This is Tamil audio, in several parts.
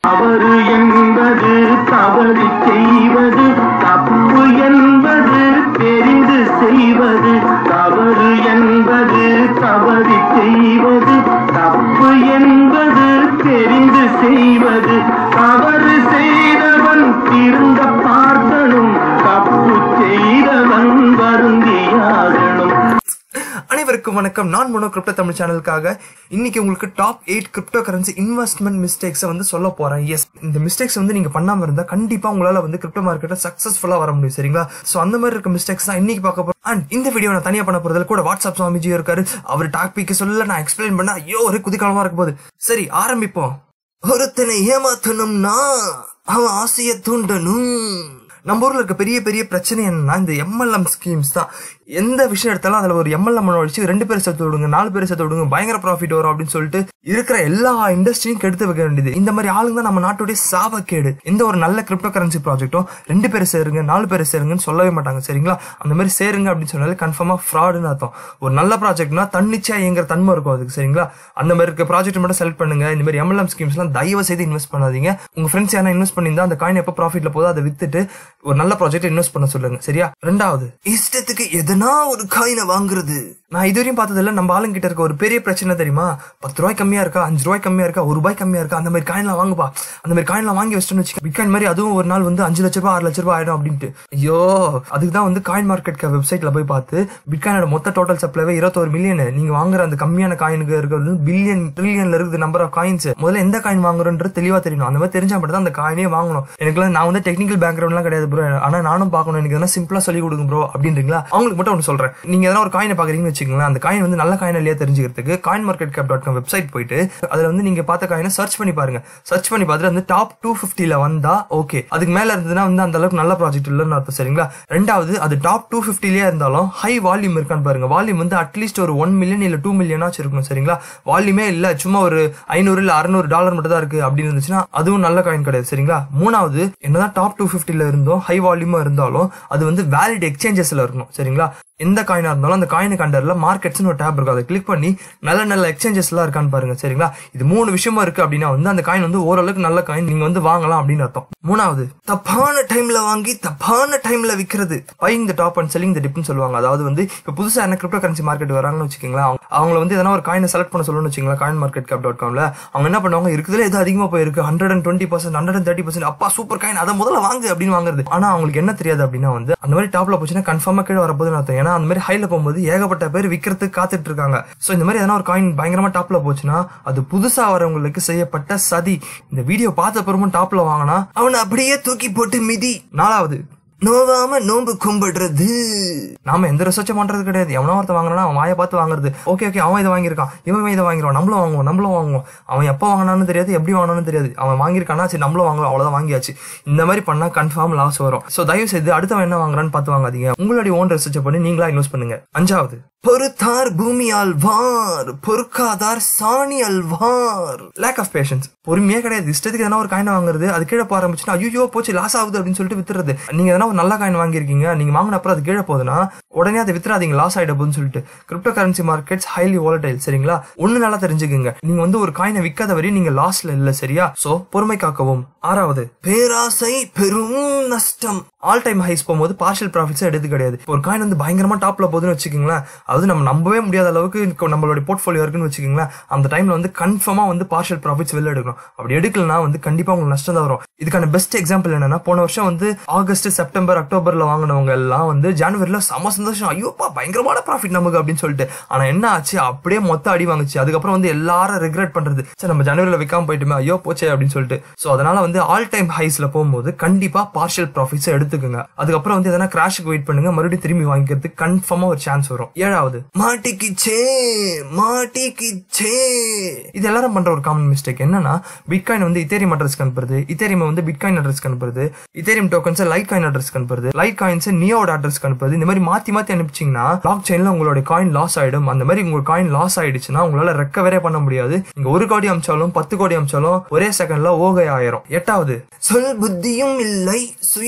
தவறு என்பது தவறி செய்வது தப்பு என்பது தெரிந்து செய்வது தவறு என்பது தவறி செய்வது தப்பு என்பது தெரிந்து செய்வது தவறு செய்தவன் திருந்த பார்க்கணும் தப்பு செய்தவன் வருந்தியாகணும் அனைவருக்கும் வணக்கம் நான் மோனோ கிரிப்டோ தமிழ் சேனலுக்காக இன்னைக்கு உங்களுக்கு top eight cryptocurrency investment மிஸ்டேக்ஸை வந்து சொல்ல போறேன் எஸ் இந்த மிஸ்டேக்ஸ் வந்து நீங்க பண்ணாம இருந்தா கண்டிப்பா உங்களால வந்து கிரிப்டோ மார்க்கெட்டை சக்சஸ்ஃபுல்லா வர முடியும் சரிங்களா சோ அந்த மாதிரி இருக்க மிஸ்டேக்ஸ் தான் இன்னைக்கு பார்க்க போறோம் அண்ட் இந்த வீடியோ நான் தனியா பண்ண போறதுல கூட வாட்ஸ்அப் சுவாமிஜி இருக்காரு அவர் டாபிக் சொல்ல நான் எக்ஸ்பிளைன் பண்ண ஐயோ ஒரு குதிகாலமா இருக்க போகுது சரி ஆரம்பிப்போம் ஒருத்தனை ஏமாத்தணும்னா அவன் ஆசையை தூண்டணும் நம்ம ஊர்ல இருக்க பெரிய பெரிய பிரச்சனை என்னன்னா இந்த எம்எல்எம் ஸ்கீம்ஸ் தான் எந்த விஷயம் எடுத்தாலும் அதுல ஒரு எம்எல்எம் வச்சு ரெண்டு பேர் சேர்த்து விடுங்க நாலு பேர் சேர்த்து விடுங்க பயங்கர ப்ராஃபிட் வரும் அப்படின்னு சொல்லிட்டு இருக்கிற எல்லா இண்டஸ்ட்ரியும் கெடுத்து வைக்க வேண்டியது இந்த மாதிரி ஆளுங்க தான் நம்ம நாட்டுடைய சாபக்கேடு எந்த ஒரு நல்ல கிரிப்டோ கரன்சி ப்ராஜெக்ட்டும் ரெண்டு பேர் சேருங்க நாலு பேர் சேருங்கன்னு சொல்லவே மாட்டாங்க சரிங்களா அந்த மாதிரி சேருங்க அப்படின்னு சொன்னாலே கன்ஃபார்மா ஃப்ராடுன்னு அர்த்தம் ஒரு நல்ல ப்ராஜெக்ட்னா தன்னிச்சையா இயங்குற தன்மை இருக்கும் அதுக்கு சரிங்களா அந்த மாதிரி இருக்க ப்ராஜெக்ட் மட்டும் செலக்ட் பண்ணுங்க இந்த மாதிரி எம்எல்எம் ஸ்கீம்ஸ்லாம் தயவு செய்து இன்வெஸ்ட் பண்ணாதீங்க உங்க ஃப்ரெண்ட்ஸ் யாரா இன்வெஸ்ட் பண்ணியிருந்தா அந்த காயின் எப்போ ப்ராஃபிட்ல போதோ அதை வித்துட்டு ஒரு நல்ல ப்ராஜெக்ட் இன்வெஸ்ட் பண்ண சொல்லுங்க சரியா ரெண்டாவது இஷ்டத்துக்கு எதனா ஒரு காயினை வாங்குறது நான் இதுவரையும் பார்த்ததில்ல நம்ம ஆளுங்க கிட்ட இருக்க ஒரு பெரிய பிரச்சனை தெரியுமா பத்து ரூபாய் கம்மியா இருக்கா அஞ்சு ரூபாய் கம்மியா இருக்கா ஒரு ரூபாய் கம்மியா இருக்கா அந்த மாதிரி காயின்லாம் வாங்குப்பா அந்த மாதிரி காயின்லாம் வாங்கி வச்சுட்டு வச்சுக்க பிட்காயின் மாதிரி அதுவும் ஒரு நாள் வந்து அஞ்சு லட்ச ரூபாய் ஆறு லட்ச ரூபாய் ஆயிடும் அப்படின்ட்டு ஐயோ அதுக்கு தான் வந்து காயின் மார்க்கெட் வெப்சைட்ல போய் பார்த்து பிட்காயினோட மொத்த டோட்டல் சப்ளைவே இருபத்தொரு மில்லியன் நீங்க வாங்குற அந்த கம்மியான காயினுக்கு இருக்கிறது பில்லியன் ட்ரில்லியன்ல இருக்குது நம்பர் ஆஃப் காயின்ஸ் முதல்ல எந்த காயின் வாங்குறோன்றது தெளிவா தெரியணும் அந்த மாதிரி தெரிஞ்சா மட்டும் தான் அந்த காயினே வாங்கணும் எனக்கு நான் வந்து டெக்னிக்கல் பேக்ரவுண்ட்லாம் கிடையாது ப்ரோ ஆனா நானும் பார்க்கணும் எனக்கு எதனா சிம்பிளா சொல்லி கொடுங்க ப்ரோ அப்படின்றீங்களா அவங்களுக்கு மட்டும் ஒன்று சொல்றேன் நீங்க எதனா ஒரு காயினை பாக்குறீங்கன்னு வச்சுக்கோங்களேன் அந்த காயின் வந்து நல்ல காயின் இல்லையா தெரிஞ்சுக்கிறதுக்கு coin market cap dot com website போயிட்டு அதுல வந்து நீங்க பார்த்த காயினை சர்ச் பண்ணி பாருங்க சர்ச் பண்ணி பார்த்துட்டு வந்து டாப் டூ ஃபிஃப்டில வந்தா ஓகே அதுக்கு மேல இருந்ததுன்னா வந்து அந்த அளவுக்கு நல்ல ப்ராஜெக்ட் இல்லைன்னு அர்த்தம் சரிங்களா ரெண்டாவது அது டாப் டூ ஃபிஃப்டிலேயே இருந்தாலும் ஹை வால்யூம் இருக்கான்னு பாருங்க வால்யூம் வந்து அட்லீஸ்ட் ஒரு ஒன் மில்லியன் இல்ல டூ மில்லியனாச்சும் இருக்கணும் சரிங்களா வால்யூமே இல்ல சும்மா ஒரு ஐநூறு இல்ல அறுநூறு டாலர் மட்டும் தான் இருக்கு அப்படின்னு இருந்துச்சுன்னா அதுவும் நல்ல காயின் கிடையாது சரிங்களா மூணாவது என்னதான் டாப் டூ ஃபிஃப்டில இருந்தோம் ஹை வால்யூமா இருந்தாலும் அது வந்து வேலிட் எக்ஸ்சேஞ்சஸ்ல இருக்கணும் சரிங்களா எந்த காயினா இருந்தாலும் அந்த காயினுக்கு அண்டர்ல மார்க்கெட்ஸ்னு ஒரு டேப் இருக்கும் அதை கிளிக் பண்ணி நல்ல நல்ல எக்ஸ்சேஞ்சஸ் எல்லாம் இருக்கான்னு பாருங்க சரிங்களா இது மூணு விஷயமா இருக்கு அப்படின்னா வந்து அந்த காயின் வந்து ஓரளவுக்கு நல்ல காயின் நீங்க வந்து வாங்கலாம் அப்படின்னு அர்த்தம் மூணாவது தப்பான டைம்ல வாங்கி தப்பான டைம்ல விக்கிறது buying the top and selling the டிப்னு சொல்லுவாங்க அதாவது வந்து இப்ப புதுசா என்ன கிரிப்டோ கரன்சி மார்க்கெட் வராங்கன்னு வச்சுக்கோங்களேன் அவங்க- அவங்கள வந்து எதனா ஒரு காயினை செலக்ட் பண்ண சொல்லணும்னு வச்சுங்களேன் காயின் மார்க்கெட் கேப் டாட் காம்ல அவங்க என்ன பண்ணுவாங்க இருக்குதுல எது அதிகமா போயிருக்கு hundred and twenty percent hundred and thirty percent அப்பா சூப்பர் காயின் அதை முதல்ல வாங்கு அப்படின்னு வாங்குறது ஆனா அவங்களுக்கு என்ன தெரியாது அப்படின்னா வந்து அந்த மாதிரி டாப்ல போச்சுன்னா கன்ஃபார்மா கீழே வரப்போதுன்னு அர்த்தம் ஏன்னா அந்த மாதிரி ஹைல போகும்போது ஏகப்பட்ட பேர் விக்கிறதுக்கு காத்துட்டு இருக்காங்க சோ இந்த மாதிரி எதனா ஒரு காயின் பயங்கரமா டாப்ல போச்சுன்னா அது புதுசா வரவங்களுக்கு செய்யப்பட்ட சதி இந்த வீடியோ பார்த்த பிறமும் டாப்ல வாங்கினா அவனை அப்படியே தூக்கி போட்டு மிதி நாலாவது நோவாம நோம்பு கும்பிடுறது நாம எந்த ரிசர்ச்சும் பண்றது கிடையாது எவனோ ஒருத்த வாங்குறானா அவன் வாயை பார்த்து வாங்குறது ஓகே ஓகே அவன் இதை வாங்கியிருக்கான் இவன் இதை வாங்கிடுவான் நம்மளும் வாங்குவோம் நம்மளும் வாங்குவோம் அவன் எப்போ வாங்கினான்னு தெரியாது எப்படி வாங்கினான்னு தெரியாது அவன் வாங்கியிருக்கானா சரி நம்மளும் வாங்குவோம் அவ்வளவுதான் வாங்கியாச்சு இந்த மாதிரி பண்ணா கன்ஃபார்ம் லாஸ் வரும் சோ தயவு செய்து அடுத்தவன் என்ன வாங்குறான்னு பார்த்து வாங்காதீங்க உங்களுடைய ஓன் ரிசர்ச் பண்ணி நீங்களா இன்வெஸ்ட் பண்ணுங்க அஞ்சாவது பொறுத்தார் பூமி ஆழ்வார் பொறுக்காதார் சாணி அல்வார் லேக் ஆஃப் பேஷன்ஸ் பொறுமையே கிடையாது இஷ்டத்துக்கு எதனா ஒரு காயின் வாங்குறது அது கீழே போக ஆரம்பிச்சுன்னா ஐயோ போச்சு லாஸ் ஆகுது அப்படின்னு சொல்லிட்டு வித்துறது நீங்க எதனா ஒரு நல்ல காயின் வாங்கியிருக்கீங்க நீங்க வாங்கின அப்புறம் அது கீழே போகுதுன்னா உடனே அதை வித்துறாதீங்க லாஸ் ஆயிட போகுதுன்னு சொல்லிட்டு cryptocurrency markets highly volatile சரிங்களா ஒண்ணு நல்லா தெரிஞ்சுக்குங்க நீங்க வந்து ஒரு காயினை விற்காத வரையும் நீங்க லாஸ்ல இல்ல சரியா சோ பொறுமை காக்கவும் ஆறாவது பேராசை பெரும் நஷ்டம் ஆல் டைம் ஹைஸ் போகும்போது பார்ஷியல் ப்ராஃபிட்ஸ் எடுத்து கிடையாது ஒரு காயின் வந்து பயங்கரமா டாப்ல போகுதுன்னு வச்சுக்கோங்களேன் அது நம்ம நம்பவே முடியாத அளவுக்கு இப்போ நம்மளுடைய போர்ட்ஃபோலியோ இருக்குன்னு வச்சுக்கோங்களேன் அந்த டைம்ல வந்து கன்ஃபார்மா வந்து பார்ஷியல் ப்ராஃபிட்ஸ் வெளில எடுக்கணும் அப்படி எடுக்கலனா வந்து கண்டிப்பா உங்களுக்கு நஷ்டம் தான் வரும் இதுக்கான பெஸ்ட் எக்ஸாம்பிள் என்னன்னா போன வருஷம் வந்து ஆகஸ்ட் செப்டம்பர் அக்டோபர்ல வாங்கினவங்க எல்லாம் வந்து ஜனவரில செம சந்தோஷம் ஐயோப்பா பயங்கரமான ப்ராஃபிட் நமக்கு அப்படின்னு சொல்லிட்டு ஆனா என்ன ஆச்சு அப்படியே மொத்த அடி வாங்குச்சு அதுக்கப்புறம் வந்து எல்லாரும் ரெக்ரெட் பண்றது சரி நம்ம ஜனவரில விற்காம போயிட்டுமே ஐயோ போச்சே அப்படின்னு சொல்லிட்டு சோ அதனால வந்து ஆல் டைம் ஹைஸ்ல போகும்போது கண்டிப்பா பார்ஷியல் ப்ராஃபிட்ஸ் எடுத்துக்கோங்க அதுக்கப்புறம் வந்து எதனா கிராஷுக்கு வெயிட் பண்ணுங்க மறுபடியும் திரும்பி வாங்கிக்கிறதுக்கு கன்ஃபார்மா ஒரு சான்ஸ் வரும் ஏழாவது மாட்டிக்கிச்சே மாட்டிக்கிச்சே இது எல்லாரும் பண்ற ஒரு காமன் மிஸ்டேக் என்னன்னா பிட்காயின் வந்து இத்தேரியம் அட்ரஸ் அனுப்புறது இத்தேரியம் வந்து பிட்காயின் அட்ரஸ் அனுப்புறது ethereum tokens litecoin address அனுப்புறது லைட் காயின்ஸ் நியோட அட்ரஸ் அனுப்புறது இந்த மாதிரி மாத்தி மாத்தி அனுப்பிச்சிங்கன்னா பிளாக் செயின்ல உங்களோட காயின் லாஸ் ஆயிடும் அந்த மாதிரி உங்க காயின் லாஸ் ஆயிடுச்சுன்னா உங்களால ரெக்கவரே பண்ண முடியாது நீங்க ஒரு கோடி அமிச்சாலும் பத்து கோடி அமிச்சாலும் ஒரே செகண்ட்ல ஓகே ஆயிரும் எட்டாவது சொல் புத்தியும் இல்லை சுய புத்தியும்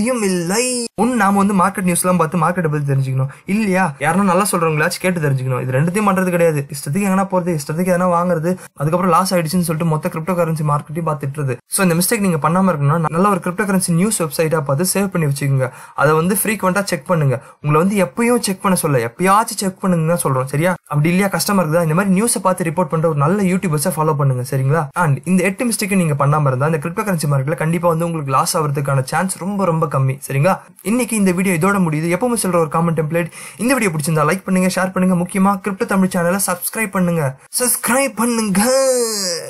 அவசியம் இல்லை ஒன்னு நாம வந்து மார்க்கெட் நியூஸ் எல்லாம் பார்த்து மார்க்கெட்டை பத்தி தெரிஞ்சுக்கணும் இல்லையா யாரும் நல்லா சொல்றவங்களாச்சும் கேட்டு தெரிஞ்சுக்கணும் இது ரெண்டுத்தையும் பண்றது கிடையாது இஷ்டத்துக்கு எங்கன்னா போறது இஷ்டத்துக்கு எதனா வாங்குறது அதுக்கப்புறம் லாஸ் ஆயிடுச்சுன்னு சொல்லிட்டு மொத்த கிரிப்டோ கரன்சி மார்க்கெட்டையும் பார்த்துட்டு சோ இந்த மிஸ்டேக் நீங்க பண்ணாம இருக்கணும்னா நல்ல ஒரு கிரிப்டோ கரன்சி நியூஸ் வெப்சைட்டா பார்த்து சேவ் பண்ணி வச்சுக்கோங்க அதை வந்து ஃப்ரீக்வெண்டா செக் பண்ணுங்க உங்களை வந்து எப்பயும் செக் பண்ண சொல்ல எப்பயாச்சும் செக் பண்ணுங்க தான் சொல்றோம் சரியா அப்படி இல்லையா கஸ்டமருக்கு தான் இந்த மாதிரி நியூஸை பார்த்து ரிப்போர்ட் பண்ற ஒரு நல்ல யூடியூபர்ஸை ஃபாலோ பண்ணுங்க சரிங்களா அண்ட் இந்த எட்டு மிஸ்டேக் நீங்க பண்ணாம இருந்தா இந்த கிரிப்டோ கரன்சி மார்க்கெட்ல கண்டிப்பா வந்து உங்களுக்கு லாஸ் ஆகிறதுக்கான சான்ஸ் ரொம்ப ரொம்ப கம்மி சரிங்களா இன்னைக்கு இந்த வீடியோ இதோட முடியுது எப்பவுமே சொல்ற ஒரு காமெண்ட் டெம்ப்ளேட் இந்த வீடியோ பிடிச்சிருந்தா லைக் பண்ணுங்க ஷேர் பண்ணுங்க முக்கியமா கிரிப்டோ தமிழ் சேனலை சப்ஸ்கிரைப் பண்ணுங்க சப்ஸ்கிரைப் பண்ணுங்க